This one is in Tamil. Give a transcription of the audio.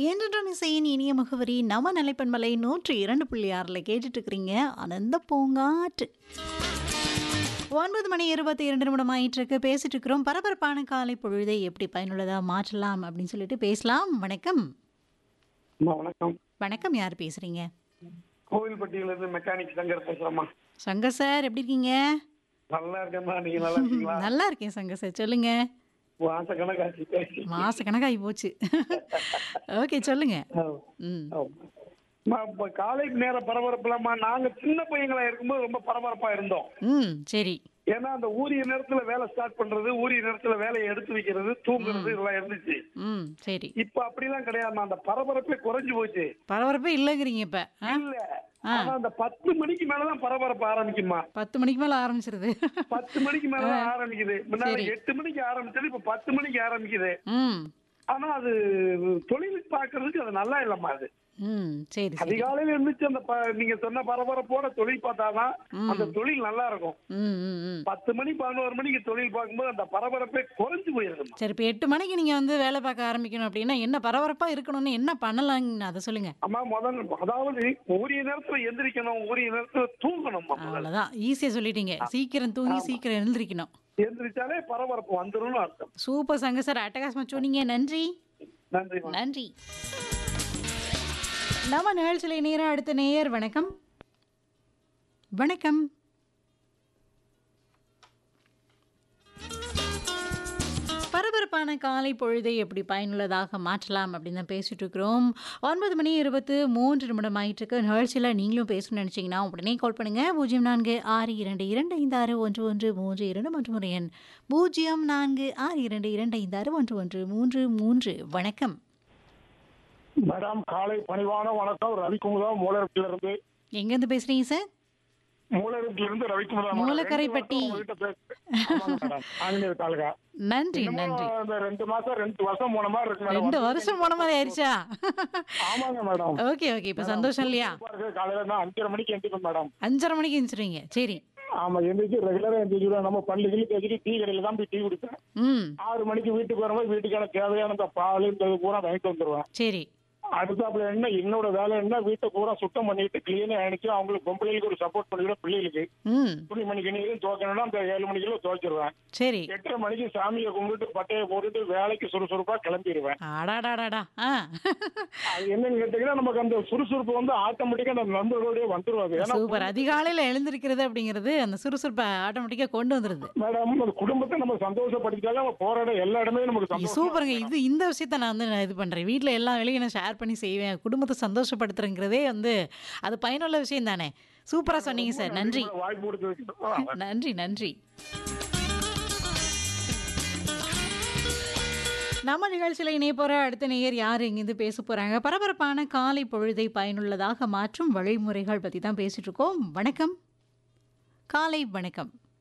என்றும் இசையின் இனிய முகவரி நவ நிலைப்பன்மலை நூற்றி இரண்டு புள்ளி ஆறில் கேட்டுட்டு இருக்கிறீங்க ஆனந்த பூங்காற்று ஒன்பது மணி இருபத்தி இரண்டு நிமிடம் ஆயிட்டிருக்கு பேசிட்டு இருக்கிறோம் பரபரப்பான காலை பொழுதை எப்படி பயனுள்ளதாக மாற்றலாம் அப்படின்னு சொல்லிட்டு பேசலாம் வணக்கம் அம்மா வணக்கம் வணக்கம் யார் பேசுறீங்க கோவில்பட்டியில இருந்து மெக்கானிக் சங்கர் பேசுறேம்மா சங்கர் சார் எப்படி இருக்கீங்க நல்லா இருக்கேம்மா நீங்க நல்லா இருக்கீங்களா நல்லா இருக்கேன் சங்கர் சார் சொல்லுங்க மாச கணக்காச்சு பேசி மாச கணக்காகி போச்சு ஓகே சொல்லுங்க ம் அம்மா, இப்ப காலை நேர பரபரப்புலம்மா நாங்க சின்ன பையங்களா இருக்கும்போது ரொம்ப பரபரப்பா இருந்தோம் ம் சரி ஏன்னா அந்த ஊரிய நேரத்துல வேலை ஸ்டார்ட் பண்றது ஊரிய நேரத்துல வேலையை எடுத்து வைக்கிறது தூங்குறது இதெல்லாம் இருந்துச்சு ம் சரி இப்ப அப்படிலாம் கிடையாது அந்த பரபரப்பே குறைஞ்சு போச்சு பரபரப்பே இல்லைங்கிறீங்க இப்ப ஆ? இல்ல ஆனா அந்த பத்து மணிக்கு மேலதான் பரபரப்பு ஆரம்பிக்குமா பத்து மணிக்கு மேல ஆரம்பிச்சிருது பத்து மணிக்கு மேலதான் ஆரம்பிக்குது முன்னாடி சரி. எட்டு மணிக்கு ஆரம்பிச்சது இப்ப பத்து மணிக்கு ஆரம்பிக்குது ம் ஆனா அது தொழில் பார்க்கறதுக்கு அது நல்லா இல்லம்மா அது ம் சரி சரி அதிகாலையில இருந்துச்சு அந்த ப- நீங்க சொன்ன பரபரப்போட தொழில் பார்த்தாதான் அந்த தொழில் நல்லா இருக்கும் ம் ம் ம் பத்து மணி பதினோரு மணிக்கு தொழில் பார்க்கும்போது அந்த பரபரப்பே குறைஞ்சு போயிருதுமா சரி இப்போ எட்டு மணிக்கு நீங்கள் வந்து வேலை பார்க்க ஆரம்பிக்கணும் அப்படின்னா என்ன பரபரப்பாக இருக்கணும்னு என்ன பண்ணலாங்கன்னு அதை சொல்லுங்க அம்மா முதல்ல அதாவது உரிய நேரத்துல எந்திரிக்கணும் உரிய நேரத்துல தூங்கணும் முதல்ல அவ்வளோதான் ஈஸியாக சொல்லிட்டீங்க சீக்கிரம் தூங்கி சீக்கிரம் எழுந்திரிக்கணும் எந்திரிச்சாலே பரபரப்பு வந்துரும்னு அர்த்தம் சூப்பர் சங்க சார் அட்டகாசமாக சொன்னீங்க நன்றி நன்றி நன்றி நம்ம நிகழ்ச்சியில் நேரம் அடுத்த நேயர் வணக்கம் வணக்கம் பரபரப்பான காலை பொழுதை எப்படி பயனுள்ளதாக மாற்றலாம் அப்படின்னு தான் பேசிட்டு இருக்கிறோம் ஒன்பது மணி இருபத்து மூன்று நிமிடம் ஆயிட்டு இருக்கு நிகழ்ச்சியில் நீங்களும் பேசணும்னு நினச்சிங்கன்னா உடனே கால் பண்ணுங்க பூஜ்ஜியம் நான்கு ஆறு இரண்டு இரண்டு ஐந்து ஆறு ஒன்று ஒன்று மூன்று இரண்டு மற்றும் ஒரு எண் பூஜ்ஜியம் நான்கு ஆறு இரண்டு இரண்டு ஐந்து ஆறு ஒன்று ஒன்று மூன்று மூன்று வணக்கம் மேடம் காலை பணிவான வணக்கம் ரவிக்குமுதா மூலரட்டில இருந்து எங்கேருந்து பேசுறீங்க சார் மூலரட்டில இருந்து ரவிக்குமுதா மேடம். மூலக்கரைப்பட்டி. ரெண்டு வருஷம் உங்ககிட்ட பேச- ஆமாங்க மேடம். ஆஞ்சநேயர் தாலுகா நன்றி இன்னமும் நன்றி இந்த ரெண்டு மாசம் ரெண்டு வருஷம் போன மாதிரி இருக்கு மேடம். ரெண்டு வருஷம் போன மாதிரி ஆயிடுச்சா ஆமாங்க மேடம் ஓகே ஓகே இப்போ சந்தோஷம் இல்லையா பாருங்க, காலையில நான் அஞ்சரை மணிக்கு எந்திரிப்பேன் மேடம் அஞ்சரை மணிக்கு எழுந்துருவீங்க சரி ஆமா எந்திரிச்சு ரெகுலரா எந்திரிச்சு நம்ம பள்ளி கிளி தேய்ச்சிட்டு டீ கடையில தான் போய் டீ குடிப்பேன் ம் ஆறு மணிக்கு வீட்டுக்கு வரும்போது வீட்டுக்கான தேவையான இந்த பால் இந்த இது பூரா வாங்கிட்டு வந்துருவேன் சரி அடுத்தாப்புல என்ன என்னோட வேலை என்ன வீட்டை பூரா சுத்தம் பண்ணிட்டு கிளீனா அணிச்சு அவங்களுக்கு பொம்பளைகளுக்கு ஒரு சப்போர்ட் பண்ணிவிட பிள்ளைகளுக்கு ம் துணி மணிக்கு நீரும் துவைக்கணும்னா அந்த ஏழு மணிக்குள்ள துவைச்சிருவேன் சரி எட்டரை மணிக்கு சாமியை கும்பிட்டு பட்டையை போட்டுட்டு வேலைக்கு சுறுசுறுப்பா கிளம்பிடுவேன் அடாடாடாடா ஆ அது என்னன்னு கேட்டீங்கன்னா நமக்கு அந்த சுறுசுறுப்பு வந்து ஆட்டோமேட்டிக்கா அந்த நண்பர்களோடய வந்துடும் அது ஏன்னா சூப்பர் அதிகாலையில் எழுந்திருக்கிறது அப்படிங்கிறது அந்த சுறுசுறுப்பை ஆட்டோமேட்டிக்காக கொண்டு வந்துடுது மேடம் அந்த குடும்பத்தை நம்ம சந்தோஷப்படுத்திட்டாலே நம்ம போற இடம் எல்லா இடமே நமக்கு சந்தோஷம் சூப்பருங்க இது இந்த விஷயத்த நான் வந்து நான் இது பண்ணுறேன் வீட்டில் எல்லா வேலையும் நான் ஷேர் பண்ணி செய்வேன் குடும்பத்தை சந்தோஷப்படுத்துறங்கிறதே வந்து அது பயனுள்ள விஷயம் தானே சூப்பராக சொன்னீங்க சார் நன்றி வாய்ப்பு கொடுத்து நன்றி நன்றி நம்ம நிகழ்ச்சியில் இணைய போகிற அடுத்த நேயர் யார் இங்கேருந்து பேச போகிறாங்க பரபரப்பான காலை பொழுதை பயனுள்ளதாக மாற்றும் வழிமுறைகள் பற்றி தான் பேசிட்டு இருக்கோம் வணக்கம் காலை வணக்கம்